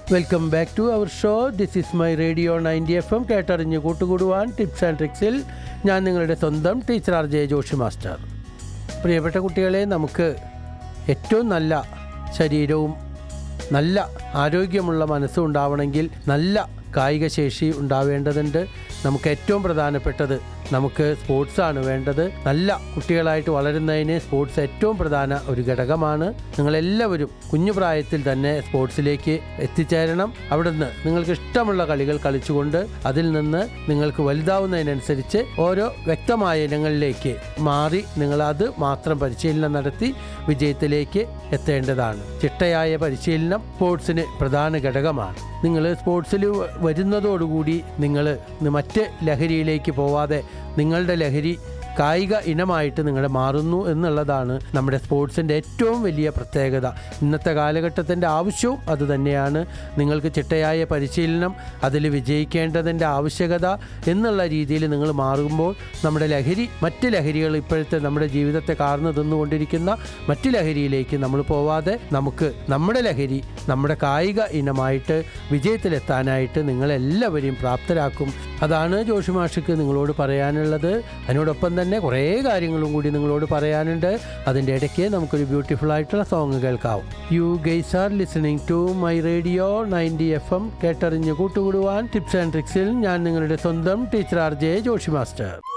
welcome back to our show this is my radio ninety F M കേട്ടറിഞ്ഞ് കൂട്ടുകൂടുവാൻ tips and ട്രിക്സിൽ ഞാൻ നിങ്ങളുടെ സ്വന്തം teacher R J Joshi master പ്രിയപ്പെട്ട കുട്ടികളെ നമുക്ക് ഏറ്റവും നല്ല ശരീരവും നല്ല ആരോഗ്യമുള്ള മനസ്സും ഉണ്ടാവണമെങ്കിൽ നല്ല കായിക ശേഷി ഉണ്ടാവേണ്ടതുണ്ട് നമുക്ക് ഏറ്റവും പ്രധാനപ്പെട്ടത് നമുക്ക് സ്പോർട്സാണ് വേണ്ടത് നല്ല കുട്ടികളായിട്ട് വളരുന്നതിന് സ്പോർട്സ് ഏറ്റവും പ്രധാന ഒരു ഘടകമാണ് നിങ്ങളെല്ലാവരും കുഞ്ഞു പ്രായത്തിൽ തന്നെ സ്പോർട്സിലേക്ക് എത്തിച്ചേരണം അവിടുന്ന് നിങ്ങൾക്ക് ഇഷ്ടമുള്ള കളികൾ കളിച്ചുകൊണ്ട് അതിൽ നിന്ന് നിങ്ങൾക്ക് വലുതാവുന്നതിനനുസരിച്ച് ഓരോ വ്യക്തമായ ഇനങ്ങളിലേക്ക് മാറി നിങ്ങൾ അത് മാത്രം പരിശീലനം നടത്തി വിജയത്തിലേക്ക് എത്തേണ്ടതാണ് ചിട്ടയായ പരിശീലനം സ്പോർട്സിന് പ്രധാന ഘടകമാണ് നിങ്ങൾ സ്പോർട്സിൽ വരുന്നതോടുകൂടി നിങ്ങൾ മറ്റ് ലഹരിയിലേക്ക് പോവാതെ നിങ്ങളുടെ ലഹരി കായിക ഇനമായിട്ട് നിങ്ങൾ മാറുന്നു എന്നുള്ളതാണ് നമ്മുടെ സ്പോർട്സിൻ്റെ ഏറ്റവും വലിയ പ്രത്യേകത ഇന്നത്തെ കാലഘട്ടത്തിൻ്റെ ആവശ്യവും അത് തന്നെയാണ് നിങ്ങൾക്ക് ചിട്ടയായ പരിശീലനം അതിൽ വിജയിക്കേണ്ടതിൻ്റെ ആവശ്യകത എന്നുള്ള രീതിയിൽ നിങ്ങൾ മാറുമ്പോൾ നമ്മുടെ ലഹരി മറ്റ് ലഹരികൾ ഇപ്പോഴത്തെ നമ്മുടെ ജീവിതത്തെ കാർന്നു തിന്നുകൊണ്ടിരിക്കുന്ന മറ്റ് ലഹരിയിലേക്ക് നമ്മൾ പോവാതെ നമുക്ക് നമ്മുടെ ലഹരി നമ്മുടെ കായിക ഇനമായിട്ട് വിജയത്തിലെത്താനായിട്ട് നിങ്ങളെല്ലാവരെയും പ്രാപ്തരാക്കും അതാണ് ജോഷി മാഷിക്ക് നിങ്ങളോട് പറയാനുള്ളത് അതിനോടൊപ്പം തന്നെ കുറേ കാര്യങ്ങളും കൂടി നിങ്ങളോട് പറയാനുണ്ട് അതിൻ്റെ ഇടയ്ക്ക് നമുക്കൊരു ബ്യൂട്ടിഫുൾ ആയിട്ടുള്ള സോങ് കേൾക്കാവും you guys are listening to my radio ninety F M കേട്ടറിഞ്ഞ് കൂട്ടുകൂടുവാൻ ടിപ്സ് ആൻഡ് ട്രിക്സിൽ ഞാൻ നിങ്ങളുടെ സ്വന്തം teacher R J Joshi master